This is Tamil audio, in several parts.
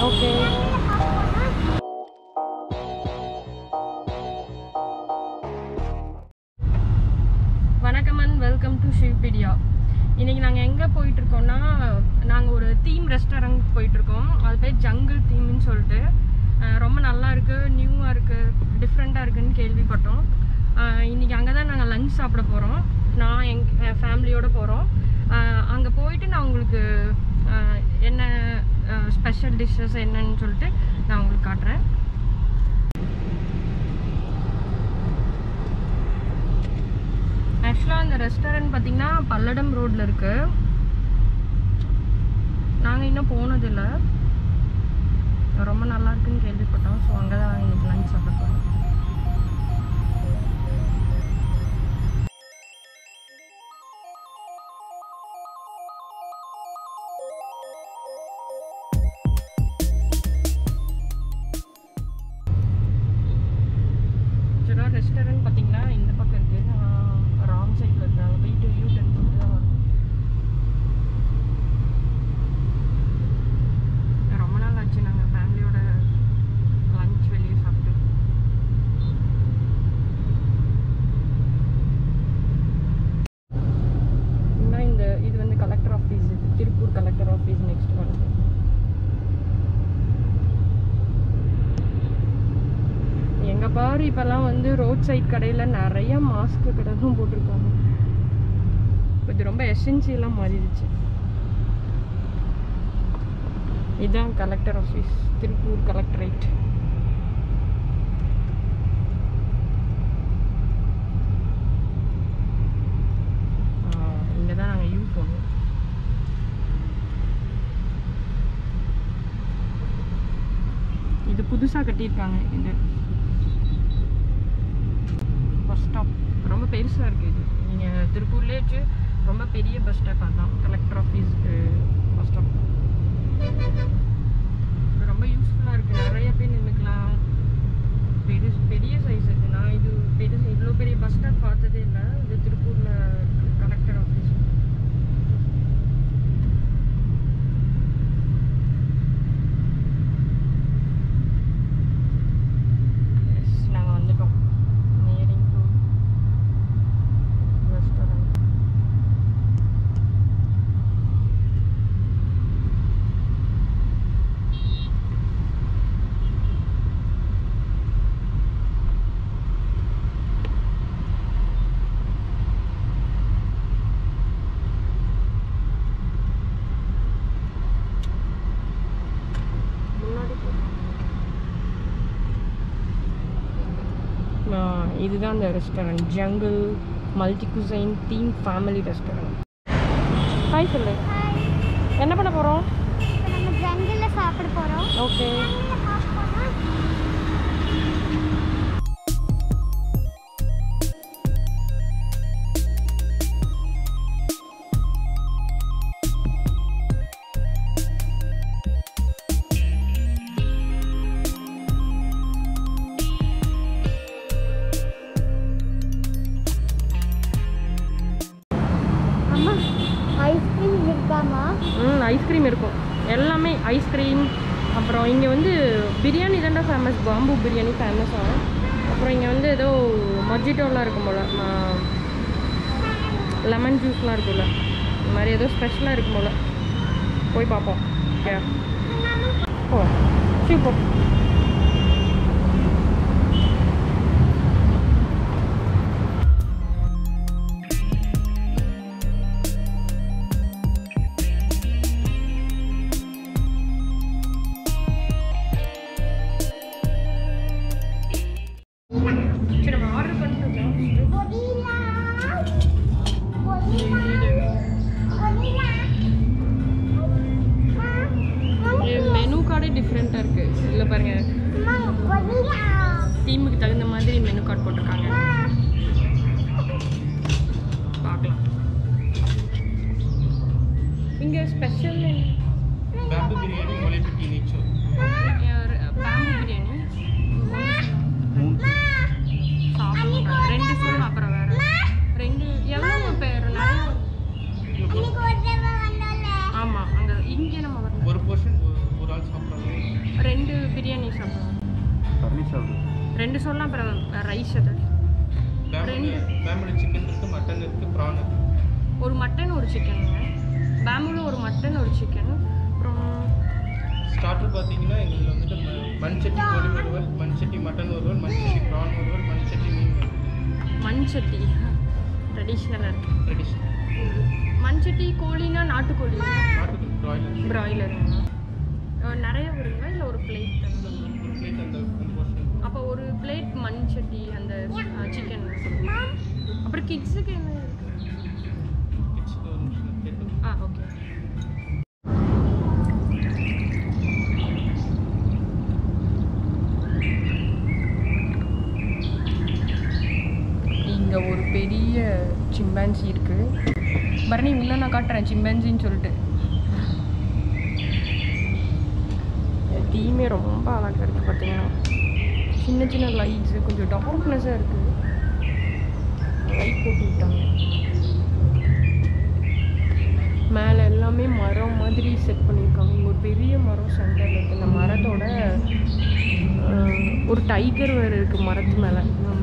ஓகே வணக்கம் அண்ட் வெல்கம் டு ஷிவ்பீடியா இன்னைக்கு நாங்கள் எங்கே போயிட்டுருக்கோம்னா நாங்கள் ஒரு தீம் ரெஸ்டாரண்ட் போயிட்டுருக்கோம் அது பேர் ஜங்கிள் தீம்னு சொல்லிட்டு அஹ் ரொம்ப நல்லா இருக்குது நியூவாக இருக்குது டிஃப்ரெண்ட்டாக இருக்குன்னு கேள்விப்பட்டோம் அஹ் இன்னைக்கு அங்கே தான் நாங்கள் லஞ்ச் சாப்பிட போகிறோம் நான் எங் ஃபேமிலியோடு போகிறோம் அங்கே போயிட்டு நான் உங்களுக்கு அஹ் என்ன ஸ்பெஷல் டிஷ்ஷஸ் என்னன்னு சொல்லிட்டு நான் உங்களுக்கு காட்டுறேன் ஆக்சுவலாக அந்த ரெஸ்டாரண்ட் பார்த்தீங்கன்னா பல்லடம் ரோட்டில் இருக்கு நாங்கள் இன்னும் போனதில்லை ரொம்ப நல்லா இருக்குன்னு கேள்விப்பட்டோம் ஸோ அங்கே தான் இன்னைக்கு லஞ்ச் சாப்பிட போகிறோம் ஆக்சுவலாக ரெஸ்டாரண்ட் பார்த்தீங்கன்னா இந்த பக்கம் இருக்குது ராங் சைடில் இருக்கு அங்கே போயிட்டு யூ டென் போட்டு தான் வரும் ரொம்ப நாள் ஆச்சு நாங்கள் ஃபேமிலியோட லஞ்ச் வெளியே சாப்பிட்டு இன்னும் இந்த இது வந்து கலெக்டர் ஆஃபீஸ் இது திருப்பூர் கலெக்டர் ஆஃபீஸ் நெக்ஸ்ட் வருது எங்க பாரு இப்பெல்லாம் வந்து ரோட் சைட் கடையில் நிறைய மாஸ்க் கடை தான் போட்டிருக்காங்க இது ரொம்ப எசென்சியலாக மாறிடுச்சு இதுதான் கலெக்டர் ஆஃபீஸ் திருப்பூர் கலெக்டரேட் இங்கே தான் நாங்கள் யூ போனோம் இது புதுசாக கட்டியிருக்காங்க இது பஸ் ஸ்டாப் ரொம்ப பெருசாக இருக்குது இது நீங்கள் திருப்பூர்லேயே வச்சு ரொம்ப பெரிய பஸ் ஸ்டாப் அதான் கலெக்டர் ஆஃபீஸ்க்கு பஸ் ஸ்டாப் இது ரொம்ப யூஸ்ஃபுல்லாக இருக்குது நிறைய பேர் நின்றுக்கலாம் பெரிய பெரிய சைஸ் இது நான் இது பெருசு இவ்வளோ பெரிய பஸ் ஸ்டாப் பார்த்ததே இல்லை இது திருப்பூரில் கலெக்டர் ஆஃபீஸ் எஸ் நாங்கள் வந்துட்டோம் நியரிங் டு ரெஸ்டாரண்ட் முன்னாடி போகணும் ஆ, இதுதான் அந்த restaurant jungle multi cuisine theme family restaurant hi சொல்லு என்ன பண்ண போகிறோம் இப்ப நம்ம ஜங்கிள்ல சாப்பிட போறோம் ஓகே ஜங்கிள்ல சாப்பிடணும்னா அம்மா ஐஸ்கிரீம் இருக்காமா ம் ஐஸ்கிரீம் இருக்கும் எல்லாமே ஐஸ்கிரீம் அப்புறம் இங்கே வந்து பிரியாணி தான்டா ஃபேமஸ் பாம்பு பிரியாணி ஃபேமஸ் ஆகும் அப்புறம் இங்கே வந்து ஏதோ மொஜிட்டோலாம் இருக்கும் போல் லெமன் ஜூஸ்லாம் இருக்கும்ல இந்த மாதிரி ஏதோ ஸ்பெஷலாக இருக்கும் போல் போய் பார்ப்போம் ஓகே ஓ சூப்பர் சரி நம்ம ஆர்டர் பண்ணிட்டு பொடிலா பொடிலா பொடிலா மெனு கார்டே டிஃப்ரெண்ட்டாக இருக்குது இதில் பாருங்கள் அம்மா பொடிலா தீமுக்கு தகுந்த மாதிரி மெனு கார்டு போட்டிருக்காங்க பார்க்கலாம் இங்கே special Bamboo biryani only 15 each. Bamboo biryani சாப்பிடுறேன் ரெண்டு ஸ்பூன் அப்புறம் வேறு ரெண்டு எவ்வளோ பேர் நிறைய அன்னைக்கு ஒரு தடவை வந்தோம்ல ஆமாம் அங்கே இங்கே நம்ம வரணும் ஒரு போர்ஷன் ஒரு ஆள் சாப்பிட்றாங்க சொல்லலாம் அப்புறம் ரைஸ் அது பேம்பு பேம்புல சிக்கன் இருக்கு மட்டன் இருக்கு ப்ரான் இருக்கு ஒரு மட்டன் ஒரு சிக்கனுங்க பேம்பூவில் ஒரு மட்டன் ஒரு சிக்கன் அப்புறம் ஸ்டார்டர் பார்த்தீங்கன்னா எங்களுக்கு வந்துட்டு ம- மண் சட்டி கோழி ஒருவல் மண் சட்டி மட்டன் ஒருவல் மண் சட்டி ப்ரான் ஒருவல் மண் சட்டி மீன் ஒருவல் மண் சட்டி ட்ரெடிஷ்னலாக இருக்கு ட்ரெடிஷ்னல் மண் சட்டி கோழினா நாட்டுக்கோழி நாட்டுக்கு ப்ராய்லர் பிராய்லருங்க நிறைய வருங்க இல்லை ஒரு பிளேட் ஒரு பிளேட் அந்த அந்த போர்ஷன் அப்போ ஒரு பிளேட் மண் சட்டி அந்த சிக்கன் அப்புறம் கிட்ஸுக்கு என்ன இருக்கு கிட்ஸுக்கு ஒரு நிமிஷம் கேட்டு ஆ ஓகே இங்கே ஒரு பெரிய சிம்பான்சி இருக்கு பரணி உள்ள நான் காட்டுறேன் சிம்பான்சின்னு சொல்லிட்டு தீமே ரொம்ப அழகாக இருக்குது பார்த்தீங்கன்னா சின்ன சின்ன லைட்ஸு கொஞ்சம் டார்க்னஸாக இருக்குது லைட் போட்டு விட்டாங்க மேலே எல்லாமே மரம் மாதிரி செட் பண்ணியிருக்காங்க இங்கே ஒரு பெரிய மரம் சென்டரில் இருக்குது இந்த மரத்தோட ஆஹ், ஒரு டைகர் வேறு இருக்குது மரத்து மேலே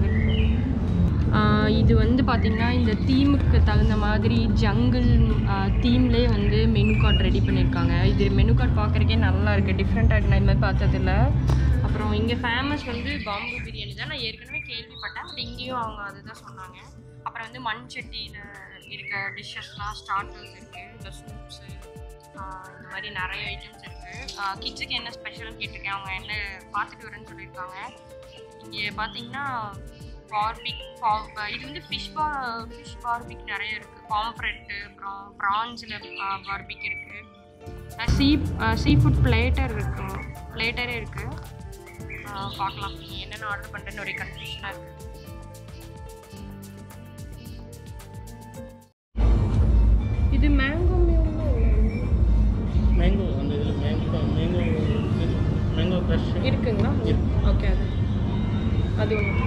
இது வந்து பார்த்திங்கன்னா இந்த தீமுக்கு தகுந்த மாதிரி ஜங்கிள் தீம்லேயே வந்து மெனு கார்டு ரெடி பண்ணியிருக்காங்க இது மெனு கார்டு பார்க்குறக்கே நல்லா இருக்குது டிஃப்ரெண்ட்டாக இருக்கு நான் இது மாதிரி பார்த்ததில்ல அப்புறம் இங்கே ஃபேமஸ் வந்து பாம்பு பிரியாணி தான் நான் ஏற்கனவே கேள்விப்பட்டேன் பட் இங்கேயும் அவங்க அதுதான் சொன்னாங்க அப்புறம் வந்து மண் சட்டியில் இருக்க டிஷ்ஷஸ்லாம் ஸ்டார்டர்ஸ் இருக்குது இந்த சூப்ஸு இந்த மாதிரி நிறைய ஐட்டம்ஸ் இருக்குது கிட்ஸுக்கு என்ன ஸ்பெஷல்னு கேட்டிருக்கேன் அவங்க என்ன பார்த்துட்டு வரேன்னு சொல்லியிருக்காங்க இங்கே பார்த்தீங்கன்னா பார்பிக் இது வந்து ஃபிஷ் பா ஃபிஷ் பார்பிக் நிறைய இருக்குது பாம்ப்ரெட்டு அப்புறம் ப்ரான்ஸில் பார்பிக் இருக்குது சீ சீ ஃபுட் பிளேட்டர் இருக்கு பிளேட்டரே இருக்குது பார்க்கலாம் நீ என்னென்ன ஆர்டர் பண்ணுறேன்னு ஒரே கன்ஃபியூஷனாக இருக்குது இது மேங்கோ மியூன்னா மேங்கோ அந்த இதில் மேங்கோ மேங்கோ மேங்கோ க்ரஷ் இருக்குங்களா இருக்கு. ஓகே அது அது ஒன்று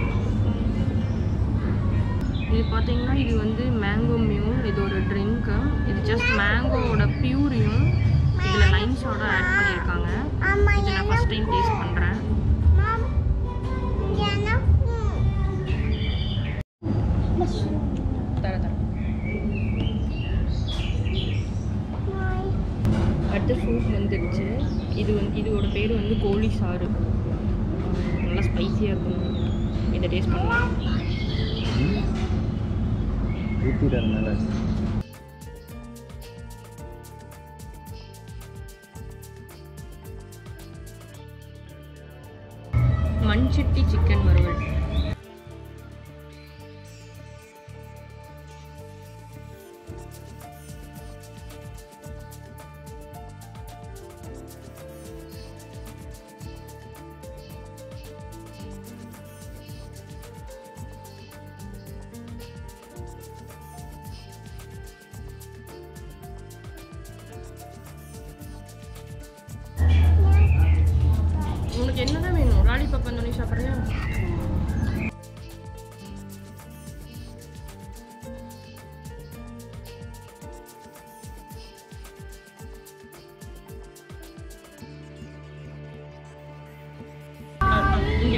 இது பார்த்தீங்கன்னா இது வந்து மேங்கோ மியூன் இது ஒரு ட்ரிங்க்கு இது ஜஸ்ட் மேங்கோவோட பியூரியும் இதில் லைன்ஸோட ஆட் பண்ணியிருக்காங்க ஆமா இது நான் ஃபஸ்ட் டைம் டேஸ்ட் பண்ணுறேன் மாம் எனக்கு தர தர அடுத்த சூப் வந்துடுச்சு இது வந்து இதோட பேர் வந்து கோழி சாறு ஆஹ் நல்லா ஸ்பைசியாக இருக்கும் இதை டேஸ்ட் பண்ணலாம் ஊற்றிடுறதுனால மண்சட்டி சிக்கன் வறுவல் உனக்கு என்னதான் வேணும் லாலிபாப் அந்த நீ சாப்பிட்றியா இங்கே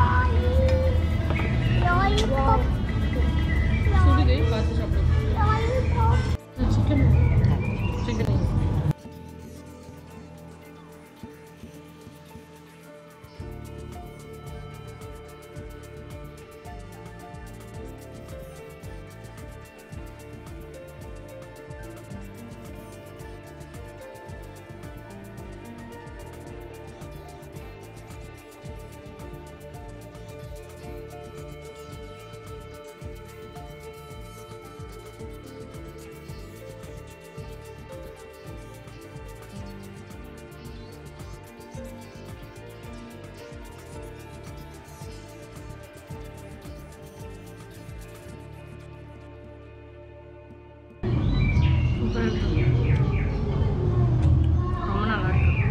லாலிபாப் சுடுது பார்த்து சாப்பிடு லாலிபாப் சிக்கன் சிக்கன் சூப்பராக இருக்கு ரொம்ப நல்லா இருக்கு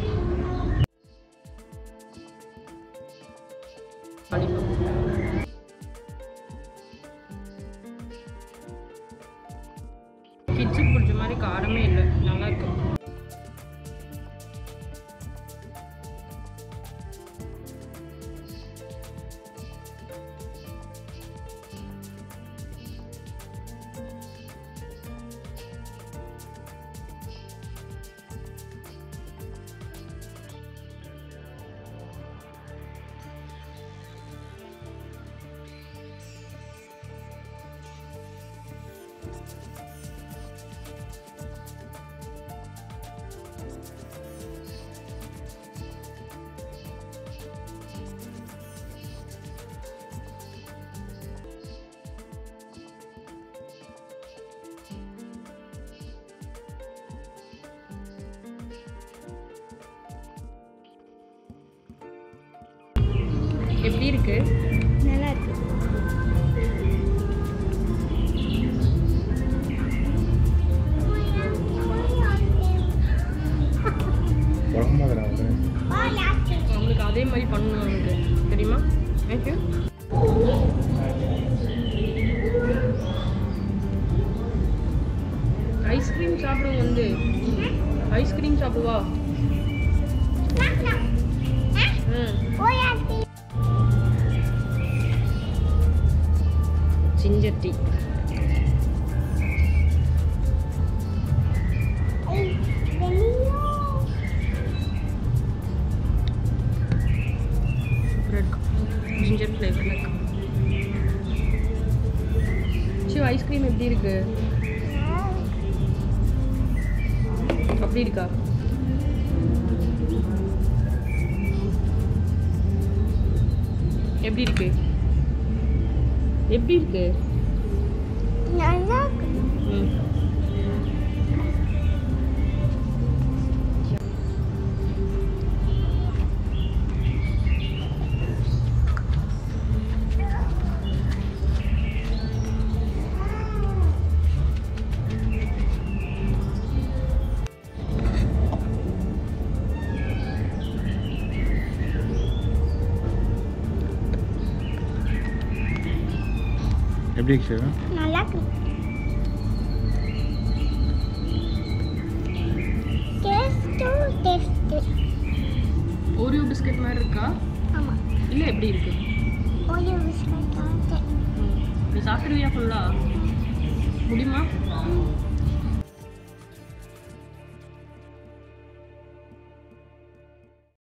கிட்ஸுக்கு பிடிச்ச மாதிரி காரமே இல்லை நல்லா இருக்கு எப்படி இருக்கு நல்லா இருக்கு உடம்பாகிறா அவரு அவங்களுக்கு அதே மாதிரி பண்ணணும் அவனுக்கு தெரியுமா தேங்க்யூ ஐஸ்கிரீம் சாப்பிடும் வந்து ஐஸ்கிரீம் சாப்பிடுவா ம் ஜிஞ்சர் டீ சூப்பராக இருக்கு ஜிஞ்சர் ஃப்ளேவரில் இருக்கு சிவ ஐஸ்கிரீம் எப்படி இருக்கு அப்படி இருக்கா எப்படி இருக்கு எப்படி இருக்கு நல்லா இருக்கு ம் எப்படி இருக்கு சிவா நல்லா இருக்கு டேஸ்ட்டு டேஸ்ட்டு ஓரியோ பிஸ்கட் மாதிரி இருக்கா ஆமாம் இல்லை எப்படி இருக்கு ஒரு பிஸ்கட் ம். நீ சாப்பிடுவியா ஃபுல்லா முடியுமா ம்